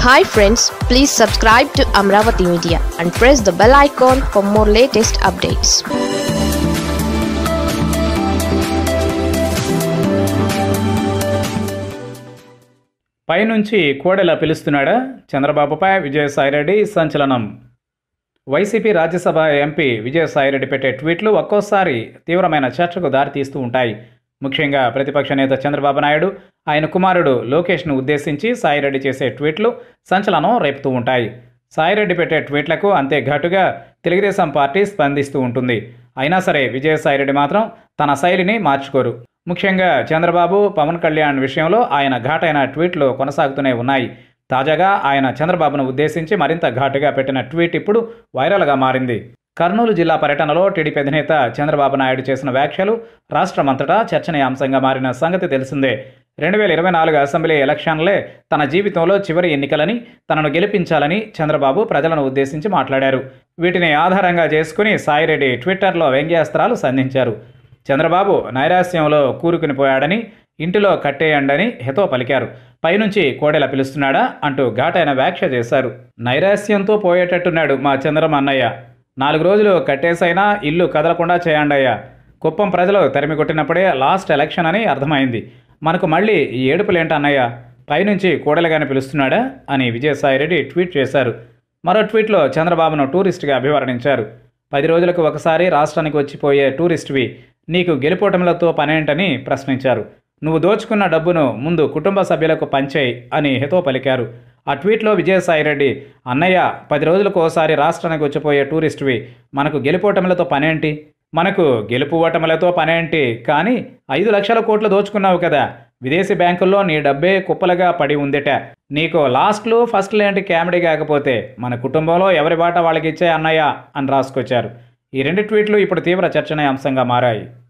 hi friends please subscribe to Amaravati media and press the bell icon for more latest updates పైనుంచి కోడెల పిలుస్తున్నాడా చంద్రబాబుపై విజయసాయిరెడ్డి సంచలనం YCP Rajya Sabha MP Vijayasai Reddy పెట్టే ట్వీట్లు ఒక్కోసారి తీవ్రమైన చర్చకు దారితీస్తూ ఉంటాయి ముఖ్యంగా ప్రతిపక్ష నేత చంద్రబాబు నాయుడు ఆయన కుమారుడు లోకేష్ను ఉద్దేశించి సాయిరెడ్డి చేసే ట్వీట్లు సంచలనం రేపుతూ ఉంటాయి సాయిరెడ్డి పెట్టే ట్వీట్లకు అంతే ఘాటుగా తెలుగుదేశం పార్టీ స్పందిస్తూ ఉంటుంది అయినా సరే విజయసాయిరెడ్డి మాత్రం తన శైలిని మార్చుకోరు ముఖ్యంగా చంద్రబాబు పవన్ కళ్యాణ్ విషయంలో ఆయన ఘాటైన ట్వీట్లు కొనసాగుతూనే ఉన్నాయి తాజాగా ఆయన చంద్రబాబును ఉద్దేశించి మరింత ఘాటుగా పెట్టిన ట్వీట్ ఇప్పుడు వైరల్గా మారింది కర్నూలు జిల్లా పర్యటనలో టీడీపీ అధినేత చంద్రబాబు నాయుడు చేసిన వ్యాఖ్యలు రాష్ట్రమంతటా చర్చనీయాంశంగా మారిన సంగతి తెలిసిందే రెండు వేల ఇరవై నాలుగు అసెంబ్లీ ఎలక్షన్లే తన జీవితంలో చివరి ఎన్నికలని తనను గెలిపించాలని చంద్రబాబు ప్రజలను ఉద్దేశించి మాట్లాడారు వీటిని ఆధారంగా చేసుకుని సాయిరెడ్డి ట్విట్టర్లో వ్యంగ్యాస్త్రాలు సంధించారు చంద్రబాబు నైరాస్యంలో కూరుకుని పోయాడని ఇంటిలో కట్టేయండని హితో పలికారు పైనుంచి కోడెల పిలుస్తున్నాడా అంటూ ఘాటైన వ్యాఖ్య చేశారు నైరాస్యంతో పోయేటట్టున్నాడు మా చంద్రమ అన్నయ్య నాలుగు రోజులు కట్టేసైనా ఇల్లు కదలకుండా చేయండయ్యా కుప్పం ప్రజలు తరిమి కొట్టినప్పుడే లాస్ట్ ఎలక్షన్ అని అర్థమైంది మనకు మళ్ళీ ఈ ఏడుపులేంటి అన్నయ్య పైనుంచి కోడలుగానే పిలుస్తున్నాడా అని విజయసాయిరెడ్డి ట్వీట్ చేశారు మరో ట్వీట్లో చంద్రబాబును టూరిస్ట్గా అభివర్ణించారు పది రోజులకు ఒకసారి రాష్ట్రానికి వచ్చిపోయే టూరిస్ట్వి నీకు గెలుపోటములతో పనేంటని ప్రశ్నించారు నువ్వు దోచుకున్న డబ్బును ముందు కుటుంబ సభ్యులకు పంచేయి అని హితో పలికారు ఆ ట్వీట్లో విజయసాయిరెడ్డి అన్నయ్య పది రోజులకు ఓసారి రాష్ట్రానికి వచ్చిపోయే టూరిస్ట్వి మనకు గెలుపోటములతో పనేంటి మనకు గెలుపు ఓటములతో పనేంటి కానీ ఐదు లక్షల కోట్లు దోచుకున్నావు కదా విదేశీ బ్యాంకుల్లో నీ డబ్బే కుప్పలుగా పడి ఉందిట నీకు లాస్ట్లు ఫస్ట్లు ఏంటి కామెడీ కాకపోతే మన కుటుంబంలో ఎవరి బాట వాళ్ళకి ఇచ్చే అన్నయ్య అని రాసుకొచ్చారు ఈ రెండు ట్వీట్లు ఇప్పుడు తీవ్ర చర్చనీయాంశంగా మారాయి